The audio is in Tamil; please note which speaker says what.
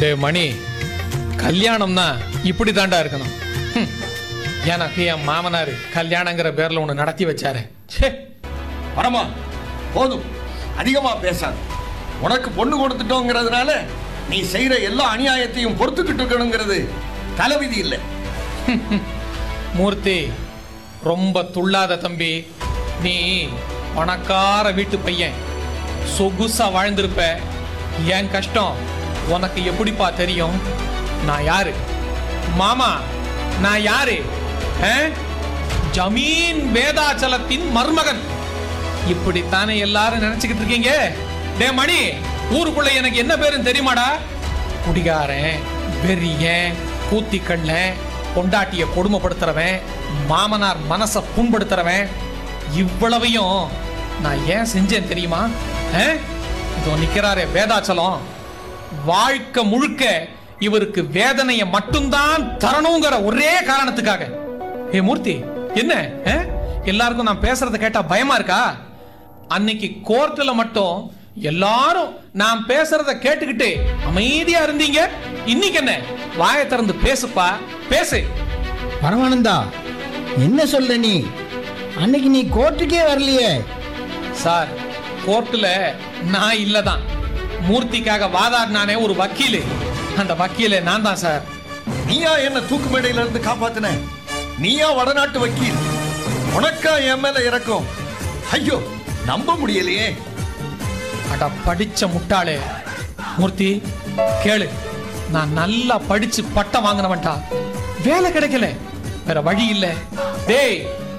Speaker 1: டே மணி கல்யாணம்னா இப்படி தாண்டா இருக்கணும் ஹம். எனக்கு என் மாமனார் கல்யாணங்கிற பேர்ல ஒன்று நடத்தி வச்சாரு ச்சே
Speaker 2: பரமா போதும் அதிகமா பேசாத உனக்கு பொண்ணு கொடுத்துட்டோங்கிறதுனால நீ செய்யற எல்லா அநியாயத்தையும் பொறுத்துக்கிட்டு இருக்கணுங்கிறது தலைவிதி இல்லை
Speaker 1: மூர்த்தி ரொம்ப துள்ளாத தம்பி நீ பணக்கார வீட்டு பையன் சொகுசா வாழ்ந்திருப்ப என் கஷ்டம் உனக்கு எப்படிப்பா தெரியும் நான் யாரு மாமா நான் யாரு ஆ? ஜமீன் வேதாச்சலத்தின் மருமகன் இப்படித்தானே எல்லாரும் நினைச்சுக்கிட்டு இருக்கீங்க டே மணி ஊருக்குள்ள எனக்கு என்ன பேருன்னு தெரியுமாடா குடிகாரன் வெறியன் கூத்திக்கண்ணன் பொண்டாட்டிய கொடுமைப்படுத்துறவன் மாமனார் மனசை புண்படுத்துறவன் இவ்வளவையும் நான் ஏன் செஞ்சேன் தெரியுமா ஆ? இதோ நிக்கிறாரே வேதாச்சலம் வாழ்க்கை முழுக்க இவருக்கு வேதனையை மட்டும்தான் தரணுங்கிற ஒரே காரணத்துக்காக ஏ மூர்த்தி என்ன ஆ? எல்லாருக்கும் நான் பேசுறத கேட்டா பயமா இருக்கா அன்னைக்கு கோர்ட்ல மட்டும் எல்லாரும் நான் பேசுறத கேட்டுக்கிட்டு அமைதியா இருந்தீங்க இன்னைக்கு என்ன வாயை திறந்து பேசுப்பா பேசு
Speaker 3: பரமானந்தா என்ன சொல்ற நீ அன்னைக்கு நீ கோர்ட்டுக்கே வரலையே
Speaker 1: சார் கோர்ட்டுல நான் இல்லதான் மூர்த்திக்காக வாதாடினானே ஒரு வக்கீலு அந்த வக்கீலே நான் தான் சார்
Speaker 2: நீயா என்ன தூக்கு மேடையில இருந்து காப்பாத்தின நீயா வடநாட்டு வக்கீல் உனக்கா என் மேல இறக்கும் ஐயோ நம்ப முடியலையே
Speaker 1: அட படிச்ச முட்டாளே மூர்த்தி கேளு நான் நல்லா படிச்சு பட்டம் வாங்கினவன்டா வேலை கிடைக்கல வேற வழி இல்ல டேய்